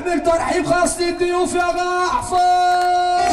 نعمل ترحيب خاص للضيوف يا جعفر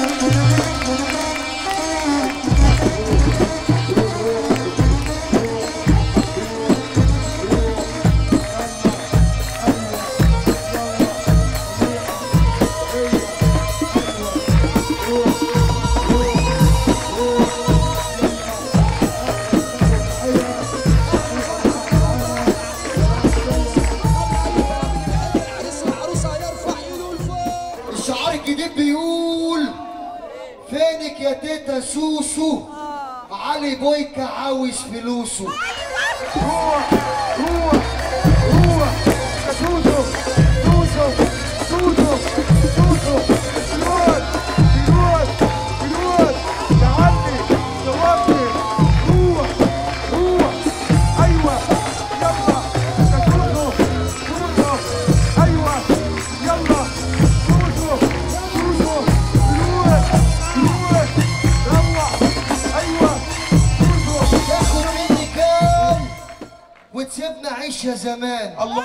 الشعار الجديد بيقول فينك يا تيتا سوسو علي بويكا عاوز فلوسه روح روح روح سوسو سوسو سوسو سوسو فلوس فلوس فلوس تعدي توطي روح روح ايوه يلا سوسو سوسو ايوه يلا سوسو سوسو فلوس فلوس روح ايوه سوسو تاخد مني كام وتسيبنا عيش يا زمان الله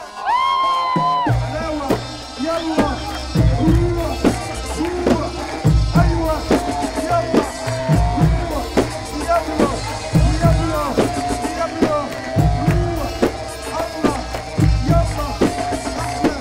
حلاوة يلا روح روح أيوة يلا روح يلا يلا يلا روح الله يلا أحلى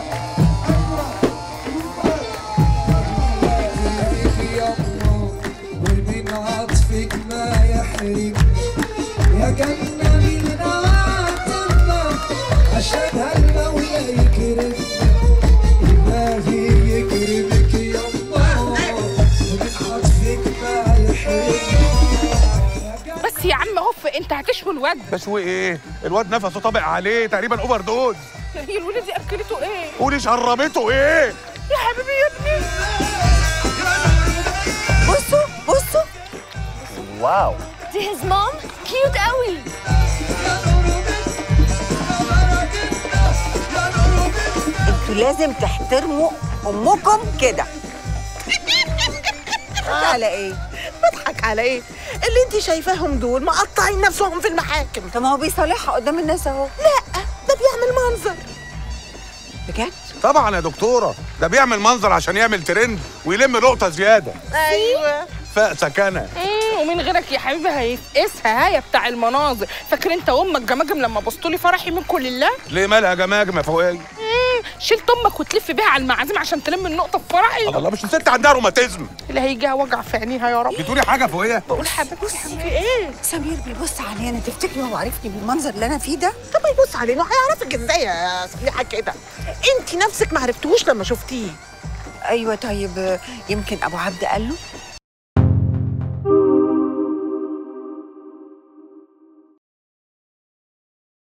أيوة روح ومن عطفك ما يحرم يا جنة من عتمة عشانها المولى يكرمنا إلهي يكرمك يا الله ومن عطفك ما يحرمنا بس يا عم هف انت هتشوي الواد بشوي ايه الواد نفسه طابق عليه تقريبا اوفر دوز هي الولد دي اكلته ايه قولي شربته ايه يا حبيبي يا ابني بصوا بصوا واو دي هيز مام كيوت قوي انتوا لازم تحترموا امكم كده على ايه بضحك على ايه؟ اللي انت شايفاهم دول مقطعين نفسهم في المحاكم طب ما هو بيصالحها قدام الناس اهو لا ده بيعمل منظر بجد طبعا يا دكتوره ده بيعمل منظر عشان يعمل ترند ويلم نقطه زياده ايوه فاقسك انا مم، ومن غيرك يا حبيبي هيفقسها هيا بتاع المناظر فاكر انت وامك جماجم لما بصتوا لي فرحي منكم لله ليه مالها جماجم يا فوقيه مم، شلت امك وتلف بيها على المعازيم عشان تلم النقطه في فرحي الله مش الست عندها روماتيزم اللي هيجيها وجع في عينيها يا رب بتقولي حاجه فوقيه بقول حبيبتي في ايه سمير بيبص علينا تفتكري هو عرفني بالمنظر اللي انا فيه ده طب ما يبص علينا هيعرفك ازاي يا صبيحه كده انت نفسك ما عرفتوش لما شفتيه ايوه طيب يمكن ابو عبد قال له